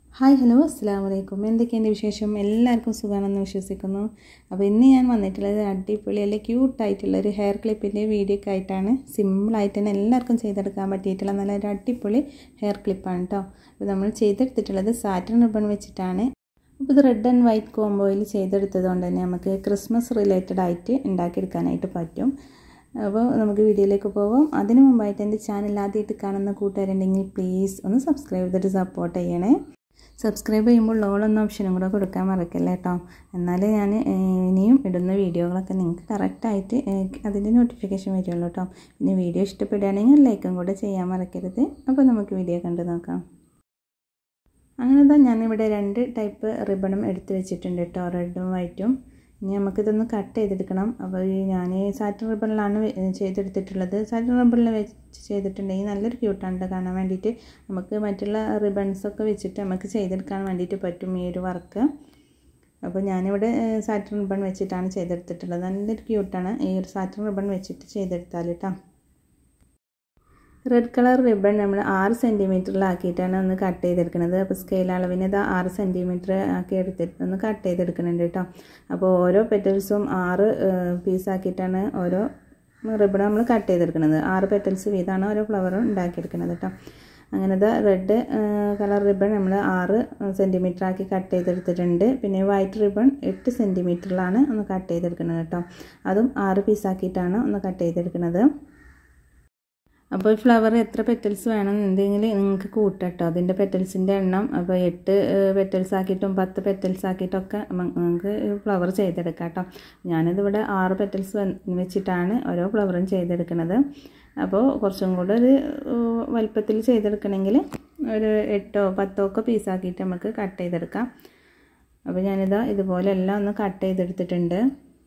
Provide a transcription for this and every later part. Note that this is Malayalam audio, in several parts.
ഹായ് ഹലോ അസ്സാം വലൈക്കും എന്തൊക്കെയുണ്ട് വിശേഷം എല്ലാവർക്കും സുഖമാണെന്ന് വിശ്വസിക്കുന്നു അപ്പോൾ ഇന്ന് ഞാൻ വന്നിട്ടുള്ളത് അടിപൊളി അല്ലെങ്കിൽ ക്യൂട്ടായിട്ടുള്ള ഒരു ഹെയർ ക്ലിപ്പിൻ്റെ വീഡിയോ ഒക്കെ ആയിട്ടാണ് സിമ്പിളായിട്ട് തന്നെ എല്ലാവർക്കും ചെയ്തെടുക്കാൻ പറ്റിയിട്ടുള്ള നല്ലൊരു അടിപൊളി ഹെയർ ക്ലിപ്പാണ് കേട്ടോ അപ്പോൾ നമ്മൾ ചെയ്തെടുത്തിട്ടുള്ളത് സാറ്റൻ റിബൺ വെച്ചിട്ടാണ് അപ്പോൾ ഇത് റെഡ് ആൻഡ് വൈറ്റ് കോംബോയിൽ ചെയ്തെടുത്തത് കൊണ്ട് തന്നെ നമുക്ക് ക്രിസ്മസ് റിലേറ്റഡ് ആയിട്ട് ഉണ്ടാക്കിയെടുക്കാനായിട്ട് പറ്റും അപ്പോൾ നമുക്ക് വീഡിയോയിലേക്ക് പോകാം അതിന് മുമ്പായിട്ട് എൻ്റെ ചാനൽ ആദ്യമായിട്ട് കാണുന്ന കൂട്ടുകാരുണ്ടെങ്കിൽ പ്ലീസ് ഒന്ന് സബ്സ്ക്രൈബ് ചെയ്തിട്ട് സപ്പോർട്ട് ചെയ്യണേ സബ്സ്ക്രൈബ് ചെയ്യുമ്പോൾ ലോൾ എന്ന ഓപ്ഷനും കൂടെ കൊടുക്കാൻ മറക്കല്ലേ കേട്ടോ എന്നാലേ ഞാൻ ഇനിയും ഇടുന്ന വീഡിയോകളൊക്കെ നിങ്ങൾക്ക് കറക്റ്റായിട്ട് അതിൻ്റെ നോട്ടിഫിക്കേഷൻ വരുള്ളൂ കേട്ടോ പിന്നെ വീഡിയോ ഇഷ്ടപ്പെടുകയാണെങ്കിൽ ലൈക്കും കൂടെ ചെയ്യാൻ മറക്കരുത് അപ്പോൾ നമുക്ക് വീഡിയോ കണ്ടു നോക്കാം അങ്ങനെ തന്നെ ഞാനിവിടെ രണ്ട് ടൈപ്പ് റിബണും എടുത്ത് വെച്ചിട്ടുണ്ട് കേട്ടോ റെഡും വൈറ്റും ഇനി നമുക്കിതൊന്ന് കട്ട് ചെയ്തെടുക്കണം അപ്പോൾ ഞാൻ സാറ്റൻ റിബണിലാണ് ചെയ്തെടുത്തിട്ടുള്ളത് സാറ്റൻ റിബണിൽ വെച്ച് ചെയ്തിട്ടുണ്ടെങ്കിൽ നല്ലൊരു ക്യൂട്ടാണ് കാണാൻ വേണ്ടിയിട്ട് നമുക്ക് മറ്റുള്ള റിബൺസൊക്കെ വെച്ചിട്ട് നമുക്ക് ചെയ്തെടുക്കാൻ വേണ്ടിയിട്ട് പറ്റും ഈ ഒരു വർക്ക് അപ്പോൾ ഞാനിവിടെ സാറ്റൻ റിബൺ വെച്ചിട്ടാണ് ചെയ്തെടുത്തിട്ടുള്ളത് നല്ലൊരു ക്യൂട്ടാണ് ഈ ഒരു സാറ്റൻ റിബൺ വെച്ചിട്ട് ചെയ്തെടുത്താൽ കേട്ടോ റെഡ് കളർ റിബൺ നമ്മൾ ആറ് സെൻറ്റിമീറ്ററിലാക്കിയിട്ടാണ് ഒന്ന് കട്ട് ചെയ്തെടുക്കുന്നത് അപ്പോൾ സ്കെയിൽ അളവിന് ഇത് ആറ് സെൻറ്റിമീറ്റർ ആക്കി എടുത്തിട്ട് ഒന്ന് കട്ട് ചെയ്തെടുക്കുന്നുണ്ട് കേട്ടോ അപ്പോൾ ഓരോ പെറ്റൽസും ആറ് പീസാക്കിയിട്ടാണ് ഓരോ റിബൺ നമ്മൾ കട്ട് ചെയ്തെടുക്കുന്നത് ആറ് പെറ്റൽസ് വീതമാണ് ഓരോ ഫ്ലവറും ഉണ്ടാക്കിയെടുക്കുന്നത് കേട്ടോ അങ്ങനത്തെ റെഡ് കളർ റിബൺ നമ്മൾ ആറ് സെൻറ്റിമീറ്റർ ആക്കി കട്ട് ചെയ്തെടുത്തിട്ടുണ്ട് പിന്നെ വൈറ്റ് റിബൺ എട്ട് സെൻറ്റിമീറ്ററിലാണ് ഒന്ന് കട്ട് ചെയ്തെടുക്കുന്നത് കേട്ടോ അതും ആറ് പീസാക്കിയിട്ടാണ് ഒന്ന് കട്ട് ചെയ്തെടുക്കുന്നത് അപ്പോൾ ഫ്ലവർ എത്ര പെറ്റൽസ് വേണം എന്തെങ്കിലും നിങ്ങൾക്ക് കൂട്ടട്ടോ അതിൻ്റെ പെറ്റൽസിൻ്റെ എണ്ണം അപ്പോൾ എട്ട് പെറ്റൽസ് ആക്കിയിട്ടും പത്ത് പെറ്റൽസ് ആക്കിയിട്ടൊക്കെ നമുക്ക് ഫ്ലവർ ചെയ്തെടുക്കാം കേട്ടോ ഞാനിതിവിടെ ആറ് പെറ്റൽസ് വെച്ചിട്ടാണ് ഓരോ ഫ്ലവറും ചെയ്തെടുക്കുന്നത് അപ്പോൾ കുറച്ചും കൂടെ ഒരു വലുപ്പത്തിൽ ചെയ്തെടുക്കണമെങ്കിൽ ഒരു എട്ടോ പത്തോ ഒക്കെ പീസാക്കിയിട്ട് നമുക്ക് കട്ട് ചെയ്തെടുക്കാം അപ്പോൾ ഞാനിതാ ഇതുപോലെ എല്ലാം ഒന്ന് കട്ട് ചെയ്തെടുത്തിട്ടുണ്ട്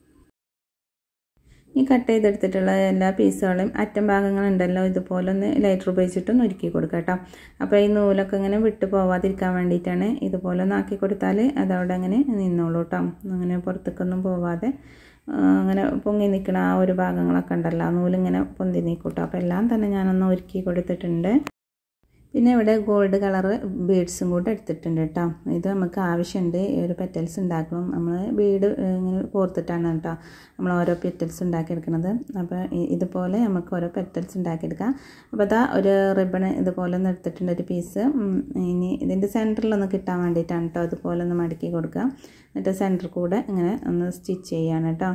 ഈ കട്ട് ചെയ്തെടുത്തിട്ടുള്ള എല്ലാ പീസുകളും അറ്റം ഭാഗങ്ങളുണ്ടല്ലോ ഇതുപോലെ ഒന്ന് ലൈറ്റർ ഉപയോഗിച്ചിട്ടൊന്ന് ഒരുക്കി കൊടുക്കുക കേട്ടോ അപ്പോൾ ഈ നൂലൊക്കെ ഇങ്ങനെ വിട്ട് പോവാതിരിക്കാൻ വേണ്ടിയിട്ടാണ് ഇതുപോലെ ഒന്ന് ആക്കി കൊടുത്താൽ അതവിടെ അങ്ങനെ നിന്നോളൂ കേട്ടോ അങ്ങനെ പുറത്തേക്കൊന്നും പോവാതെ അങ്ങനെ പൊങ്ങി നിൽക്കുന്ന ആ ഒരു ഭാഗങ്ങളൊക്കെ ഉണ്ടല്ലോ ആ നൂലിങ്ങനെ പൊന്തി നിൽക്കൂട്ടോ അപ്പോൾ എല്ലാം തന്നെ ഞാനൊന്ന് ഒരുക്കി കൊടുത്തിട്ടുണ്ട് പിന്നെ ഇവിടെ ഗോൾഡ് കളർ ബീഡ്സും കൂടെ എടുത്തിട്ടുണ്ട് കേട്ടോ ഇത് നമുക്ക് ആവശ്യമുണ്ട് ഈ ഒരു പെറ്റൽസ് ഉണ്ടാക്കണം നമ്മൾ ബീഡ് ഇങ്ങനെ കോർത്തിട്ടാണ് കേട്ടോ നമ്മൾ ഓരോ പെറ്റൽസ് ഉണ്ടാക്കിയെടുക്കുന്നത് അപ്പോൾ ഇതുപോലെ നമുക്ക് ഓരോ പെറ്റൽസ് ഉണ്ടാക്കിയെടുക്കാം അപ്പോൾ അതാ ഒരു റിബൺ ഇതുപോലെ ഒന്ന് എടുത്തിട്ടുണ്ട് ഒരു പീസ് ഇനി ഇതിൻ്റെ സെൻറ്ററിലൊന്ന് കിട്ടാൻ വേണ്ടിയിട്ടാണ് കേട്ടോ അതുപോലെ ഒന്ന് മടക്കി കൊടുക്കുക എന്നിട്ട് സെൻറ്റർ കൂടെ ഇങ്ങനെ ഒന്ന് സ്റ്റിച്ച് ചെയ്യാണ് കേട്ടോ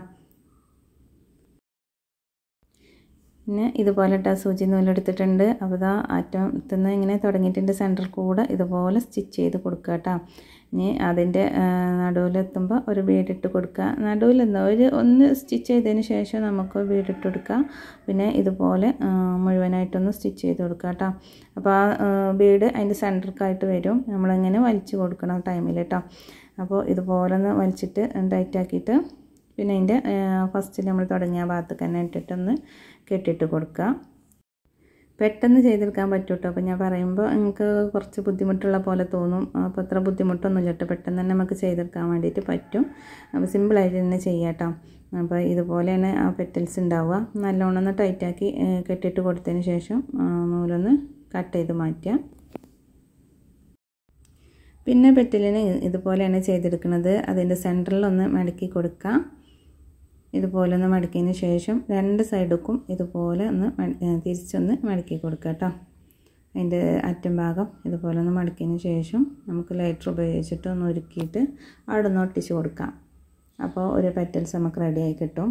പിന്നെ ഇതുപോലെ ഇട്ട സൂചി നൂലെടുത്തിട്ടുണ്ട് അപ്പോൾ ഇതാ അറ്റത്തുനിന്ന് ഇങ്ങനെ തുടങ്ങിയിട്ടുണ്ട് സെൻറ്ററിൽ കൂടെ ഇതുപോലെ സ്റ്റിച്ച് ചെയ്ത് കൊടുക്കുക കേട്ടോ ഇനി അതിൻ്റെ നടുവിലെത്തുമ്പോൾ ഒരു ബീഡിട്ട് കൊടുക്കുക നടുവിലെന്താ ഒരു ഒന്ന് സ്റ്റിച്ച് ചെയ്തതിന് ശേഷം നമുക്ക് ബീഡിട്ട് കൊടുക്കുക പിന്നെ ഇതുപോലെ മുഴുവനായിട്ടൊന്ന് സ്റ്റിച്ച് ചെയ്ത് കൊടുക്കുക കേട്ടോ അപ്പോൾ ആ ബീഡ് അതിൻ്റെ സെൻറ്ററിക്കായിട്ട് വരും നമ്മളിങ്ങനെ വലിച്ചു കൊടുക്കണം ടൈമിൽ കേട്ടോ അപ്പോൾ ഇതുപോലെ ഒന്ന് വലിച്ചിട്ട് ടൈറ്റാക്കിയിട്ട് പിന്നെ അതിൻ്റെ ഫസ്റ്റിൽ നമ്മൾ തുടങ്ങിയ ഭാഗത്തേക്ക് തന്നെ ഇട്ടിട്ടൊന്ന് കെട്ടിയിട്ട് കൊടുക്കുക പെട്ടെന്ന് ചെയ്തെടുക്കാൻ പറ്റും കേട്ടോ അപ്പോൾ ഞാൻ പറയുമ്പോൾ നിങ്ങൾക്ക് കുറച്ച് ബുദ്ധിമുട്ടുള്ള പോലെ തോന്നും അപ്പോൾ അത്ര ബുദ്ധിമുട്ടൊന്നുമില്ല കേട്ടോ പെട്ടെന്ന് തന്നെ നമുക്ക് ചെയ്തെടുക്കാൻ വേണ്ടിയിട്ട് പറ്റും അപ്പോൾ സിമ്പിളായിട്ട് തന്നെ ചെയ്യാം കേട്ടോ അപ്പോൾ ഇതുപോലെയാണ് ആ പെറ്റൽസ് ഉണ്ടാവുക നല്ലോണം ഒന്ന് ടൈറ്റാക്കി കെട്ടിയിട്ട് കൊടുത്തതിന് ശേഷം നൂലൊന്ന് കട്ട് ചെയ്ത് മാറ്റുക പിന്നെ പെറ്റലിന് ഇതുപോലെയാണ് ചെയ്തെടുക്കുന്നത് അതിൻ്റെ സെൻറ്ററിലൊന്ന് മടക്കി കൊടുക്കുക ഇതുപോലെ ഒന്ന് മടക്കിയതിന് ശേഷം രണ്ട് സൈഡുക്കും ഇതുപോലെ ഒന്ന് തിരിച്ചൊന്ന് മടക്കി കൊടുക്കുക കേട്ടോ അതിൻ്റെ അറ്റം ഭാഗം ഇതുപോലെ ഒന്ന് മടക്കിയതിന് ശേഷം നമുക്ക് ലൈറ്റർ ഉപയോഗിച്ചിട്ട് ഒന്ന് ഒരുക്കിയിട്ട് അവിടെ ഒന്ന് ഒട്ടിച്ച് കൊടുക്കാം അപ്പോൾ ഒരു പെറ്റൽസ് നമുക്ക് റെഡിയായി കിട്ടും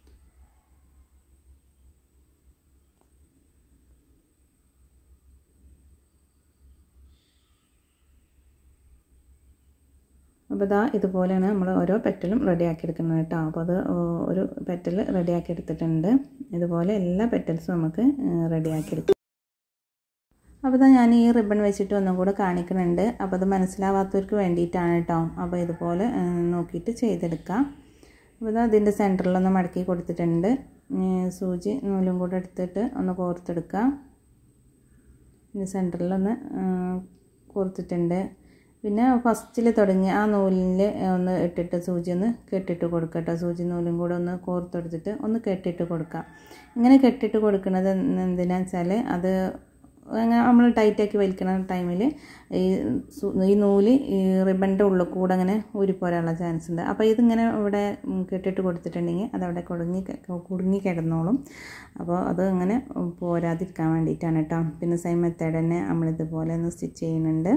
അപ്പോൾ ഇതാ ഇതുപോലെയാണ് നമ്മൾ ഓരോ പെറ്റലും റെഡിയാക്കി എടുക്കുന്നത് കേട്ടോ അപ്പോൾ അത് ഒരു പെറ്റൽ റെഡിയാക്കി എടുത്തിട്ടുണ്ട് ഇതുപോലെ എല്ലാ പെറ്റൽസും നമുക്ക് റെഡിയാക്കി എടുക്കാം അപ്പോൾ ഇതാ ഞാൻ ഈ റിബൺ വെച്ചിട്ട് ഒന്നും കൂടെ കാണിക്കുന്നുണ്ട് അപ്പോൾ അത് മനസ്സിലാവാത്തവർക്ക് വേണ്ടിയിട്ടാണ് കേട്ടോ അപ്പോൾ ഇതുപോലെ നോക്കിയിട്ട് ചെയ്തെടുക്കാം അപ്പോൾ ഇതാ അതിൻ്റെ സെൻറ്ററിലൊന്ന് മടക്കി കൊടുത്തിട്ടുണ്ട് സൂചി നൂലും കൂടെ എടുത്തിട്ട് ഒന്ന് കോർത്തെടുക്കാം ഇതിൻ്റെ സെൻറ്ററിലൊന്ന് കോർത്തിട്ടുണ്ട് പിന്നെ ഫസ്റ്റിൽ തുടങ്ങി ആ നൂലിൽ ഒന്ന് ഇട്ടിട്ട് സൂചി ഒന്ന് കെട്ടിട്ട് കൊടുക്കട്ടോ സൂചി നൂലും കൂടെ ഒന്ന് കോർത്തെടുത്തിട്ട് ഒന്ന് കെട്ടിട്ട് കൊടുക്കാം ഇങ്ങനെ കെട്ടിട്ട് കൊടുക്കുന്നത് എന്തിനാ വെച്ചാൽ അത് അങ്ങനെ നമ്മൾ ടൈറ്റാക്കി വലിക്കുന്ന ടൈമിൽ ഈ ഈ നൂല് ഈ റിബണിൻ്റെ ഉള്ളിൽ കൂടെ അങ്ങനെ ഊരിപ്പോരാനുള്ള ചാൻസ് ഉണ്ട് അപ്പോൾ ഇതിങ്ങനെ ഇവിടെ കെട്ടിട്ട് കൊടുത്തിട്ടുണ്ടെങ്കിൽ അതവിടെ കുടുങ്ങി കുടുങ്ങി കിടന്നോളും അപ്പോൾ അത് അങ്ങനെ പോരാതിരിക്കാൻ വേണ്ടിയിട്ടാണ് കേട്ടോ പിന്നെ സെയിം മെത്തേഡ് തന്നെ നമ്മളിതുപോലെ ഒന്ന് സ്റ്റിച്ച് ചെയ്യുന്നുണ്ട്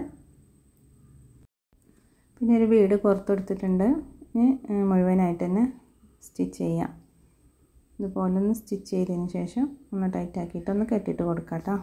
പിന്നെ ഒരു വീട് പുറത്തെടുത്തിട്ടുണ്ട് മുഴുവനായിട്ട് തന്നെ സ്റ്റിച്ച് ചെയ്യാം ഇതുപോലെ ഒന്ന് സ്റ്റിച്ച് ചെയ്തതിന് ശേഷം ഒന്ന് ടൈറ്റ് ആക്കിയിട്ട് ഒന്ന് കെട്ടിയിട്ട് കൊടുക്കാം കേട്ടോ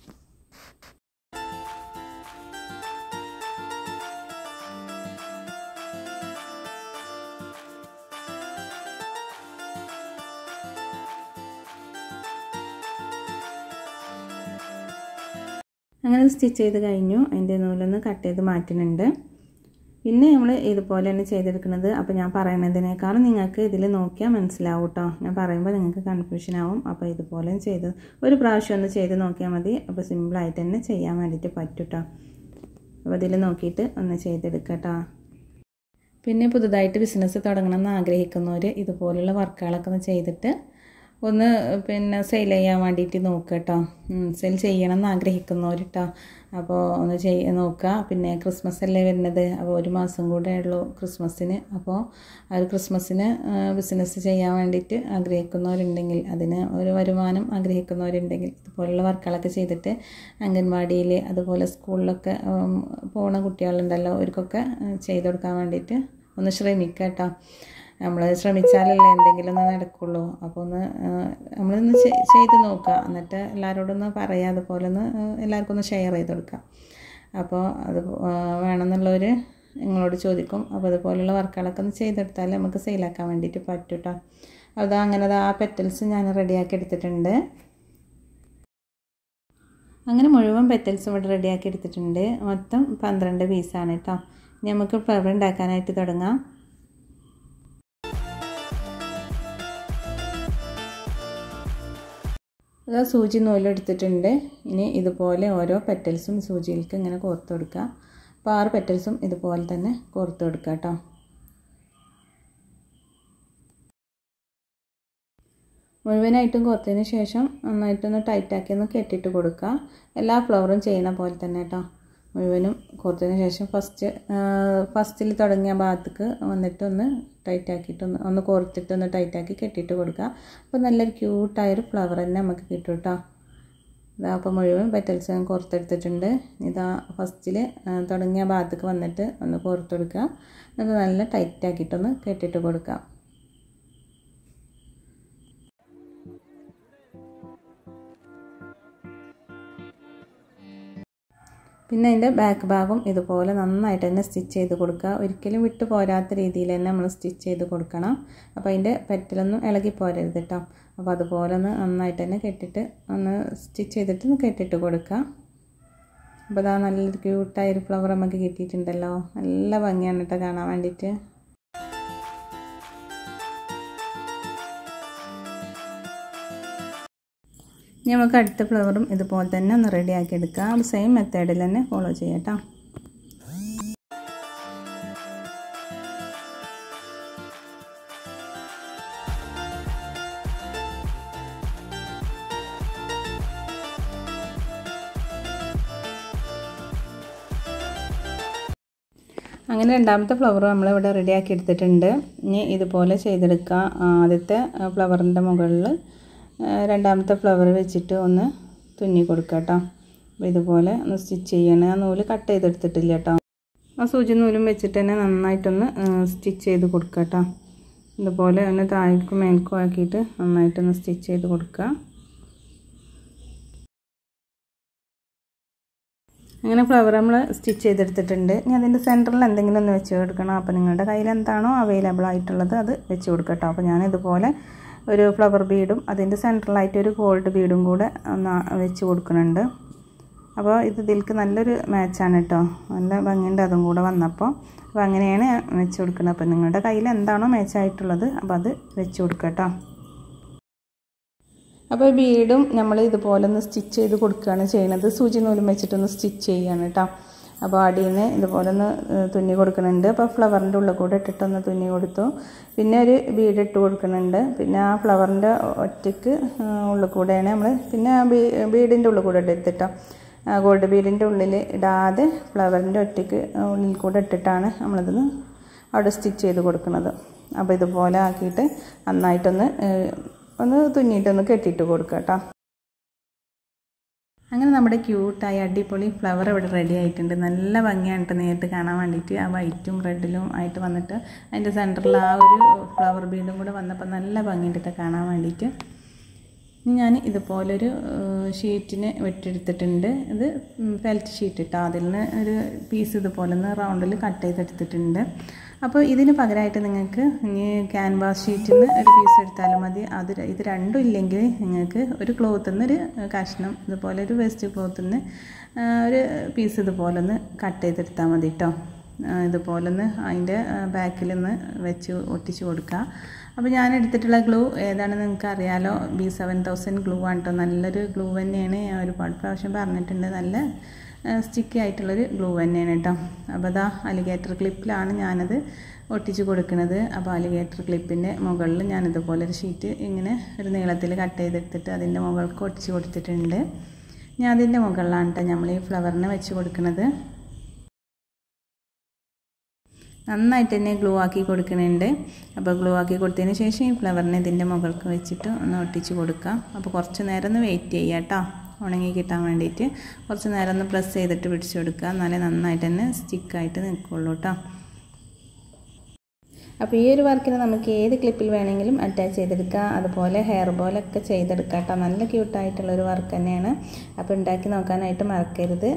അങ്ങനെ സ്റ്റിച്ച് ചെയ്ത് കഴിഞ്ഞു അതിൻ്റെ നൂലൊന്ന് കട്ട് ചെയ്ത് മാറ്റുന്നുണ്ട് പിന്നെ നമ്മൾ ഇതുപോലെ തന്നെ ചെയ്തെടുക്കുന്നത് അപ്പോൾ ഞാൻ പറയുന്നതിനേക്കാളും നിങ്ങൾക്ക് ഇതിൽ നോക്കിയാൽ മനസ്സിലാവും കേട്ടോ ഞാൻ പറയുമ്പോൾ നിങ്ങൾക്ക് കൺഫ്യൂഷൻ ആവും അപ്പോൾ ഇതുപോലെ ചെയ്ത് ഒരു പ്രാവശ്യം ഒന്ന് ചെയ്ത് നോക്കിയാൽ മതി അപ്പോൾ സിമ്പിളായിട്ട് തന്നെ ചെയ്യാൻ വേണ്ടിയിട്ട് പറ്റും കേട്ടോ അപ്പോൾ ഇതിൽ നോക്കിയിട്ട് ഒന്ന് ചെയ്തെടുക്കുക കേട്ടോ പിന്നെ പുതുതായിട്ട് ബിസിനസ് തുടങ്ങണമെന്ന് ആഗ്രഹിക്കുന്നവർ ഇതുപോലുള്ള വർക്കുകളൊക്കെ ഒന്ന് ചെയ്തിട്ട് ഒന്ന് പിന്നെ സെയിൽ ചെയ്യാൻ വേണ്ടിയിട്ട് നോക്കുക കേട്ടോ സെയിൽ ചെയ്യണം എന്ന് ആഗ്രഹിക്കുന്നവർ കേട്ടോ അപ്പോൾ ഒന്ന് ചെയ്യ നോക്കുക പിന്നെ ക്രിസ്മസ് അല്ലേ വരുന്നത് അപ്പോൾ ഒരു മാസം കൂടെ ഉള്ളൂ ക്രിസ്മസിന് അപ്പോൾ ആ ഒരു ക്രിസ്മസിന് ബിസിനസ് ചെയ്യാൻ വേണ്ടിയിട്ട് ആഗ്രഹിക്കുന്നവരുണ്ടെങ്കിൽ അതിന് ഒരു വരുമാനം ആഗ്രഹിക്കുന്നവരുണ്ടെങ്കിൽ ഇതുപോലുള്ള വർക്കുകളൊക്കെ ചെയ്തിട്ട് അംഗൻവാടിയിൽ അതുപോലെ സ്കൂളിലൊക്കെ പോണ കുട്ടികളുണ്ടല്ലോ അവർക്കൊക്കെ ചെയ്ത് കൊടുക്കാൻ വേണ്ടിയിട്ട് ഒന്ന് ശ്രമിക്കുക കേട്ടോ നമ്മൾ ശ്രമിച്ചാലല്ലേ എന്തെങ്കിലും ഒന്ന് നടക്കുള്ളൂ അപ്പോൾ ഒന്ന് നമ്മളൊന്ന് ചെയ്ത് നോക്കുക എന്നിട്ട് എല്ലാവരോടും ഒന്ന് പറയുക അതുപോലെ ഒന്ന് എല്ലാവർക്കും ഒന്ന് ഷെയർ ചെയ്ത് കൊടുക്കുക അപ്പോൾ അത് വേണമെന്നുള്ളവർ നിങ്ങളോട് ചോദിക്കും അപ്പോൾ അതുപോലുള്ള വർക്കുകളൊക്കെ ഒന്ന് ചെയ്തെടുത്താൽ നമുക്ക് സെയിലാക്കാൻ വേണ്ടിയിട്ട് പറ്റും കേട്ടോ അത് അങ്ങനെ ആ പെറ്റൽസ് ഞാൻ റെഡിയാക്കി എടുത്തിട്ടുണ്ട് അങ്ങനെ മുഴുവൻ പെറ്റൽസ് ഇവിടെ റെഡിയാക്കി എടുത്തിട്ടുണ്ട് മൊത്തം പന്ത്രണ്ട് പീസാണ് കേട്ടോ നമുക്ക് ഫ്ലവർ ഉണ്ടാക്കാനായിട്ട് തുടങ്ങാം അത് സൂചി നൂലെടുത്തിട്ടുണ്ട് ഇനി ഇതുപോലെ ഓരോ പെറ്റൽസും സൂചിയിലേക്ക് ഇങ്ങനെ കോർത്ത് കൊടുക്കുക അപ്പോൾ ആറ് പെറ്റൽസും ഇതുപോലെ തന്നെ കോർത്ത് കൊടുക്കുക കേട്ടോ മുഴുവനായിട്ടും കോർത്തതിന് ശേഷം നന്നായിട്ടൊന്ന് ടൈറ്റാക്കി ഒന്ന് കെട്ടിയിട്ട് കൊടുക്കുക എല്ലാ ഫ്ലവറും ചെയ്യുന്ന പോലെ തന്നെ കേട്ടോ മുഴുവനും കോർത്തതിന് ശേഷം ഫസ്റ്റ് ഫസ്റ്റിൽ തുടങ്ങിയ ഭാഗത്തേക്ക് വന്നിട്ട് ഒന്ന് ടൈറ്റാക്കിയിട്ട് ഒന്ന് ഒന്ന് കോർത്തിട്ട് ഒന്ന് ടൈറ്റാക്കി കെട്ടിയിട്ട് കൊടുക്കുക അപ്പോൾ നല്ലൊരു ക്യൂട്ടായൊരു ഫ്ലവർ തന്നെ നമുക്ക് കിട്ടും കേട്ടോ ഇതാ അപ്പോൾ മുഴുവൻ പെറ്റൽസ് ഞാൻ കോർത്തെടുത്തിട്ടുണ്ട് ഇതാ ഫസ്റ്റിൽ തുടങ്ങിയ ഭാഗത്തേക്ക് വന്നിട്ട് ഒന്ന് കോർത്ത് കൊടുക്കുക എന്നിട്ട് നല്ല ടൈറ്റാക്കിയിട്ടൊന്ന് കെട്ടിയിട്ട് കൊടുക്കുക പിന്നെ അതിൻ്റെ ബാക്ക് ഭാഗം ഇതുപോലെ നന്നായിട്ട് തന്നെ സ്റ്റിച്ച് ചെയ്ത് കൊടുക്കുക ഒരിക്കലും വിട്ടു പോരാത്ത രീതിയിൽ തന്നെ നമ്മൾ സ്റ്റിച്ച് ചെയ്ത് കൊടുക്കണം അപ്പോൾ അതിൻ്റെ പെറ്റലൊന്നും ഇളകി പോരരുത് കേട്ടോ അപ്പോൾ അതുപോലെ ഒന്ന് നന്നായിട്ട് തന്നെ കെട്ടിട്ട് ഒന്ന് സ്റ്റിച്ച് ചെയ്തിട്ട് ഒന്ന് കെട്ടിട്ട് കൊടുക്കുക അപ്പോൾ അതാ നല്ലൊരു ക്യൂട്ടായൊരു ഫ്ലവർ നമുക്ക് കിട്ടിയിട്ടുണ്ടല്ലോ നല്ല ഭംഗിയാണ് കേട്ടോ കാണാൻ വേണ്ടിയിട്ട് ഇനി നമുക്ക് അടുത്ത ഫ്ലവറും ഇതുപോലെ തന്നെ ഒന്ന് റെഡിയാക്കി എടുക്കാം സെയിം മെത്തേഡിൽ തന്നെ ഫോളോ ചെയ്യാം കേട്ടോ അങ്ങനെ രണ്ടാമത്തെ ഫ്ലവർ നമ്മളിവിടെ റെഡിയാക്കി എടുത്തിട്ടുണ്ട് ഇനി ഇതുപോലെ ചെയ്തെടുക്കുക ആദ്യത്തെ ഫ്ലവറിൻ്റെ മുകളിൽ രണ്ടാമത്തെ ഫ്ലവർ വെച്ചിട്ട് ഒന്ന് തുന്നി കൊടുക്കുക കേട്ടോ അപ്പോൾ ഇതുപോലെ ഒന്ന് സ്റ്റിച്ച് ചെയ്യണം ആ നൂല് കട്ട് ചെയ്തെടുത്തിട്ടില്ല കേട്ടോ ആ സൂചി നൂലും വെച്ചിട്ട് തന്നെ നന്നായിട്ടൊന്ന് സ്റ്റിച്ച് ചെയ്ത് കൊടുക്കുക കേട്ടോ ഇതുപോലെ ഒന്ന് താഴേക്കും മേൽക്കും ആക്കിയിട്ട് നന്നായിട്ടൊന്ന് സ്റ്റിച്ച് ചെയ്ത് കൊടുക്കുക അങ്ങനെ ഫ്ലവർ നമ്മൾ സ്റ്റിച്ച് ചെയ്തെടുത്തിട്ടുണ്ട് ഇനി അതിൻ്റെ സെൻറ്ററിൽ എന്തെങ്കിലും ഒന്ന് വെച്ച് കൊടുക്കണം അപ്പോൾ നിങ്ങളുടെ കയ്യിൽ എന്താണോ അവൈലബിൾ ആയിട്ടുള്ളത് അത് വെച്ച് കൊടുക്കുക കേട്ടോ അപ്പോൾ ഞാൻ ഇതുപോലെ ഒരു ഫ്ലവർ ബീഡും അതിൻ്റെ സെൻട്രലായിട്ട് ഒരു ഗോൾഡ് ബീഡും കൂടെ ഒന്ന് വെച്ച് കൊടുക്കുന്നുണ്ട് അപ്പോൾ ഇത് ഇതിലേക്ക് നല്ലൊരു മാച്ചാണ് കേട്ടോ നല്ല ഭംഗിയുണ്ട് അതും കൂടെ വന്നപ്പോൾ അപ്പോൾ അങ്ങനെയാണ് വെച്ച് കൊടുക്കുന്നത് അപ്പോൾ നിങ്ങളുടെ കയ്യിൽ എന്താണോ മാച്ചായിട്ടുള്ളത് അപ്പോൾ അത് വെച്ച് കൊടുക്കുക കേട്ടോ അപ്പോൾ ബീഡും നമ്മൾ ഇതുപോലെ ഒന്ന് സ്റ്റിച്ച് ചെയ്ത് കൊടുക്കുകയാണ് ചെയ്യുന്നത് സൂചി നൂലും വെച്ചിട്ടൊന്ന് സ്റ്റിച്ച് ചെയ്യുകയാണ് കേട്ടോ അപ്പോൾ അടിയിൽ നിന്ന് ഇതുപോലെ ഒന്ന് തുന്നി കൊടുക്കുന്നുണ്ട് അപ്പോൾ ഫ്ലവറിൻ്റെ ഉള്ളിൽ കൂടെ ഇട്ടിട്ടൊന്ന് തുന്നി കൊടുത്തു പിന്നെ ഒരു ബീഡ് ഇട്ട് കൊടുക്കുന്നുണ്ട് പിന്നെ ആ ഫ്ലവറിൻ്റെ ഒറ്റയ്ക്ക് ഉള്ളിൽ കൂടെയാണ് നമ്മൾ പിന്നെ ആ ബീ ബീഡിൻ്റെ ഉള്ളിൽ കൂടെ എടുത്തിട്ടോ ഗോൾഡ് ബീഡിൻ്റെ ഉള്ളിൽ ഇടാതെ ഫ്ലവറിൻ്റെ ഒറ്റയ്ക്ക് ഉള്ളിൽ കൂടെ ഇട്ടിട്ടാണ് നമ്മളിതൊന്ന് അവിടെ സ്റ്റിച്ച് ചെയ്ത് കൊടുക്കുന്നത് അപ്പോൾ ഇതുപോലെ ആക്കിയിട്ട് നന്നായിട്ടൊന്ന് ഒന്ന് തുന്നിയിട്ടൊന്ന് കെട്ടിയിട്ട് കൊടുക്കുക കേട്ടോ അങ്ങനെ നമ്മുടെ ക്യൂട്ടായ അടിപൊളി ഫ്ലവർ ഇവിടെ റെഡി ആയിട്ടുണ്ട് നല്ല ഭംഗിയാണ് നേരിട്ട് കാണാൻ വേണ്ടിയിട്ട് ആ വൈറ്റും റെഡിലും ആയിട്ട് വന്നിട്ട് അതിൻ്റെ സെൻറ്ററിൽ ആ ഒരു ഫ്ലവർ ബീഡും കൂടെ വന്നപ്പോൾ നല്ല ഭംഗിയുണ്ട് കാണാൻ വേണ്ടിയിട്ട് ഇനി ഞാൻ ഇതുപോലൊരു ഷീറ്റിന് വെട്ടിയെടുത്തിട്ടുണ്ട് ഇത് ഫെൽറ്റ് ഷീറ്റ് ഇട്ടോ അതിൽ നിന്ന് ഒരു പീസ് ഇതുപോലെ ഒന്ന് റൗണ്ടിൽ കട്ട് ചെയ്തെടുത്തിട്ടുണ്ട് അപ്പോൾ ഇതിന് പകരമായിട്ട് നിങ്ങൾക്ക് ഇനി ക്യാൻവാസ് ഷീറ്റിൽ നിന്ന് ഒരു പീസ് എടുത്താലും മതി അത് ഇത് രണ്ടും ഇല്ലെങ്കിൽ നിങ്ങൾക്ക് ഒരു ക്ലോത്തിൽ നിന്ന് ഒരു കഷ്ണം ഇതുപോലെ ഒരു വേസ്റ്റ് ക്ലോത്തിൽ നിന്ന് ഒരു പീസ് ഇതുപോലെ ഒന്ന് കട്ട് ചെയ്തെടുത്താൽ മതി കേട്ടോ ഇതുപോലെ ഒന്ന് അതിൻ്റെ ബാക്കിൽ നിന്ന് വെച്ച് ഒട്ടിച്ച് കൊടുക്കുക അപ്പോൾ ഞാൻ എടുത്തിട്ടുള്ള ഗ്ലൂ ഏതാണെന്ന് നിങ്ങൾക്ക് അറിയാലോ ബി സെവൻ തൗസൻഡ് ഗ്ലൂ ആണ് കേട്ടോ നല്ലൊരു ഗ്ലൂ തന്നെയാണ് ഞാൻ ഒരുപാട് പ്രാവശ്യം പറഞ്ഞിട്ടുണ്ട് നല്ല സ്റ്റിക്കി ആയിട്ടുള്ളൊരു ഗ്ലൂ തന്നെയാണ് കേട്ടോ അപ്പോൾ അതാ അലിഗേറ്റർ ക്ലിപ്പിലാണ് ഞാനത് ഒട്ടിച്ച് കൊടുക്കുന്നത് അപ്പോൾ അലിഗേറ്റർ ക്ലിപ്പിൻ്റെ മുകളിൽ ഞാൻ ഇതുപോലെ ഒരു ഷീറ്റ് ഇങ്ങനെ ഒരു നീളത്തിൽ കട്ട് ചെയ്തെടുത്തിട്ട് അതിൻ്റെ മുകൾക്ക് ഒട്ടിച്ച് കൊടുത്തിട്ടുണ്ട് ഞാൻ അതിൻ്റെ മുകളിലാണ് കേട്ടോ നമ്മൾ ഈ ഫ്ലവറിനെ വെച്ച് കൊടുക്കുന്നത് നന്നായിട്ട് തന്നെ ഗ്ലൂ ആക്കി കൊടുക്കുന്നുണ്ട് അപ്പോൾ ഗ്ലൂ ആക്കി കൊടുത്തതിന് ശേഷം ഈ ഫ്ലവറിനെ ഇതിൻ്റെ മുകൾക്ക് വെച്ചിട്ട് ഒന്ന് ഒട്ടിച്ച് കൊടുക്കാം അപ്പോൾ കുറച്ച് നേരം ഒന്ന് വെയിറ്റ് ചെയ്യാം കേട്ടോ ഉണങ്ങി കിട്ടാൻ വേണ്ടിയിട്ട് കുറച്ച് നേരം ഒന്ന് പ്രസ് ചെയ്തിട്ട് പിടിച്ചു കൊടുക്കുക എന്നാലേ നന്നായിട്ട് തന്നെ സ്റ്റിക്കായിട്ട് നിൽക്കുള്ളൂ കേട്ടോ അപ്പോൾ ഈ ഒരു വർക്കിന് നമുക്ക് ഏത് ക്ലിപ്പിൽ വേണമെങ്കിലും അറ്റാച്ച് ചെയ്തെടുക്കാം അതുപോലെ ഹെയർ ബോലൊക്കെ ചെയ്തെടുക്കാം കേട്ടോ നല്ല ക്യൂട്ടായിട്ടുള്ളൊരു വർക്ക് തന്നെയാണ് അപ്പോൾ ഉണ്ടാക്കി നോക്കാനായിട്ട് മറക്കരുത്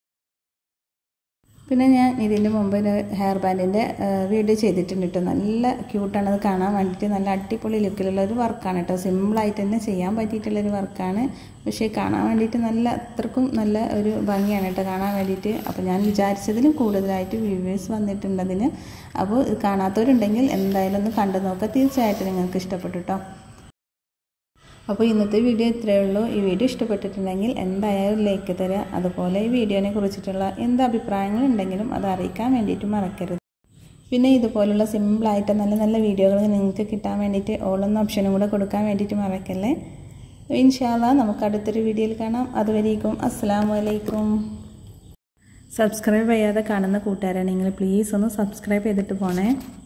പിന്നെ ഞാൻ ഇതിൻ്റെ മുമ്പ് ഒരു ഹെയർ ബാൻഡിൻ്റെ വീഡിയോ ചെയ്തിട്ടുണ്ട് കേട്ടോ നല്ല ക്യൂട്ടാണ് അത് കാണാൻ വേണ്ടിയിട്ട് നല്ല അടിപൊളി ലുക്കിലുള്ള ഒരു വർക്കാണ് കേട്ടോ സിമ്പിളായിട്ട് തന്നെ ചെയ്യാൻ പറ്റിയിട്ടുള്ളൊരു വർക്കാണ് പക്ഷേ കാണാൻ വേണ്ടിയിട്ട് നല്ല അത്രക്കും നല്ല ഒരു ഭംഗിയാണ് കേട്ടോ കാണാൻ വേണ്ടിയിട്ട് അപ്പോൾ ഞാൻ വിചാരിച്ചതിലും കൂടുതലായിട്ട് വ്യൂവേഴ്സ് വന്നിട്ടുണ്ട് അതിന് അപ്പോൾ കാണാത്തവരുണ്ടെങ്കിൽ എന്തായാലും ഒന്ന് കണ്ടു നോക്കുക തീർച്ചയായിട്ടും നിങ്ങൾക്ക് ഇഷ്ടപ്പെട്ടു കേട്ടോ അപ്പോൾ ഇന്നത്തെ വീഡിയോ ഇത്രയേ ഉള്ളൂ ഈ വീഡിയോ ഇഷ്ടപ്പെട്ടിട്ടുണ്ടെങ്കിൽ എന്തായാലും ലൈക്ക് തരിക അതുപോലെ ഈ വീഡിയോനെ കുറിച്ചിട്ടുള്ള എന്ത് അഭിപ്രായങ്ങൾ ഉണ്ടെങ്കിലും അത് അറിയിക്കാൻ വേണ്ടിയിട്ട് മറക്കരുത് പിന്നെ ഇതുപോലുള്ള സിമ്പിളായിട്ട് നല്ല നല്ല വീഡിയോകൾ നിങ്ങൾക്ക് കിട്ടാൻ വേണ്ടിയിട്ട് ഓളൊന്ന ഓപ്ഷനും കൂടെ കൊടുക്കാൻ വേണ്ടിയിട്ട് മറക്കല്ലേ ഇൻഷാല്ല നമുക്ക് അടുത്തൊരു വീഡിയോയിൽ കാണാം അതുവരേക്കും അസ്സാം വലൈക്കും സബ്സ്ക്രൈബ് ചെയ്യാതെ കാണുന്ന കൂട്ടുകാരാണെങ്കിൽ പ്ലീസ് ഒന്ന് സബ്സ്ക്രൈബ് ചെയ്തിട്ട് പോണേ